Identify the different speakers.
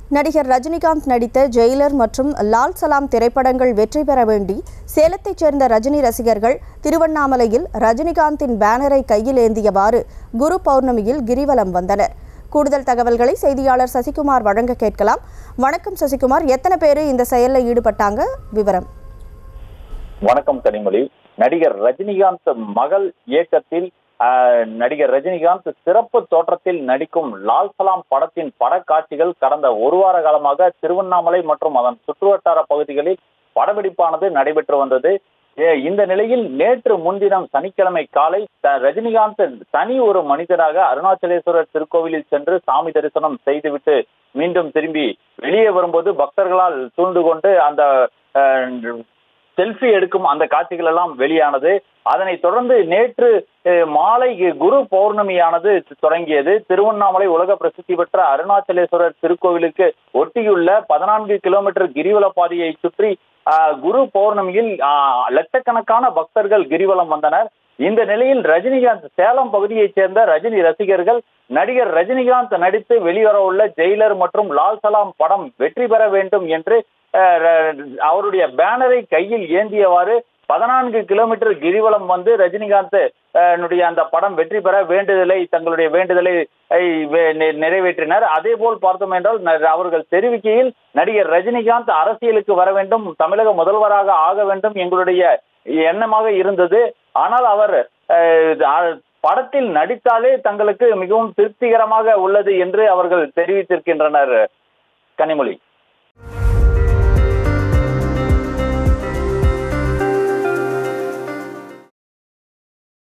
Speaker 1: நடிகர் ரஜினிகாந்த் நடித்த ஜெயிலர் மற்றும் லால் சலாம் திரைப்படங்கள் வெற்றி பெற வேண்டி சேலத்தைச் சேர்ந்த ரஜினி ரசிகர்கள் திருவண்ணாமலையில் ரஜினிகாந்தின் பேனரை கையில் ஏந்தியவாறு குரு பௌர்ணமியில் கிரிவலம் வந்தனர் கூடுதல் தகவல்களை செய்தியாளர் சசிகுமார் வழங்க கேட்கலாம் வணக்கம் சசிகுமார் எத்தனை பேர் இந்த செயலில் ஈடுபட்டாங்க விவரம்
Speaker 2: வணக்கம் கனிமொழி நடிகர் ரஜினிகாந்த் மகள் இயக்கத்தில் ஆஹ், நடிகர் ரஜினிகாந்த் சிறப்பு தோற்றத்தில் நடிக்கும் லால் சலாம் படத்தின் படக்காட்சிகள் கடந்த ஒரு வார காலமாக திருவண்ணாமலை மற்றும் அதன் சுற்றுவட்டார பகுதிகளில் படப்பிடிப்பானது நடைபெற்று வந்தது ஏ, இந்த நிலையில் நேற்று முன்தினம் சனிக்கிழமை காலை த- ரஜினிகாந்த் தனி ஒரு மனிதராக அருணாச்சலேஸ்வரர் திருக்கோவிலில் சென்று சாமி தரிசனம் செய்துவிட்டு மீண்டும் திரும்பி வெளியே வரும்போது பக்தர்களால் சூழ்ந்து கொண்டு அந்த ஆஹ், செல்ஃபி எடுக்கும் அந்த காட்சிகள் எல்லாம் வெளியானது அதனைத் தொடர்ந்து நேற்று அஹ், மாலை குரு பௌர்ணமியானது தொடங்கியது திருவண்ணாமலை உலக பிரசித்தி பெற்ற அருணாச்சலேஸ்வரர் திருக்கோவிலுக்கு ஒட்டியுள்ள பதினான்கு கிலோமீட்டர் கிரிவல பாதையை சுற்றி ஆஹ், குரு பௌர்ணமியில் ஆஹ், லட்சக்கணக்கான பக்தர்கள் கிரிவலம் வந்தனர் இந்த நிலையில் ரஜினிகாந்த் சேலம் பகுதியைச் சேர்ந்த ரஜினி ரசிகர்கள் நடிகர் ரஜினிகாந்த் நடித்து வெளிவர உள்ள ஜெயிலர் மற்றும் லால் சலாம் படம் வெற்றி பெற வேண்டும் என்று அஹ், ர- அவருடைய பேனரை கையில் ஏந்தியவாறு பதினான்கு கிலோமீட்டர் கிரிவலம் வந்து ரஜினிகாந்த் அஹ், னுடைய அந்த படம் வெற்றி பெற வேண்டுதலை தங்களுடைய வேண்டுதலை அஹ், வே- நி- நிறைவேற்றினர் அதே போல் பார்த்தோம் என்றால் ந- அவர்கள் தெரிவிக்கையில் நடிகர் ரஜினிகாந்த் அரசியலுக்கு வர வேண்டும் தமிழக முதல்வராக ஆக வேண்டும் எங்களுடைய எண்ணமாக இருந்தது ஆனால் அவர் அஹ், அ- படத்தில் நடித்தாலே தங்களுக்கு மிகவும் திருப்திகரமாக உள்ளது என்று அவர்கள் தெரிவித்திருக்கின்றனர் கனிமொழி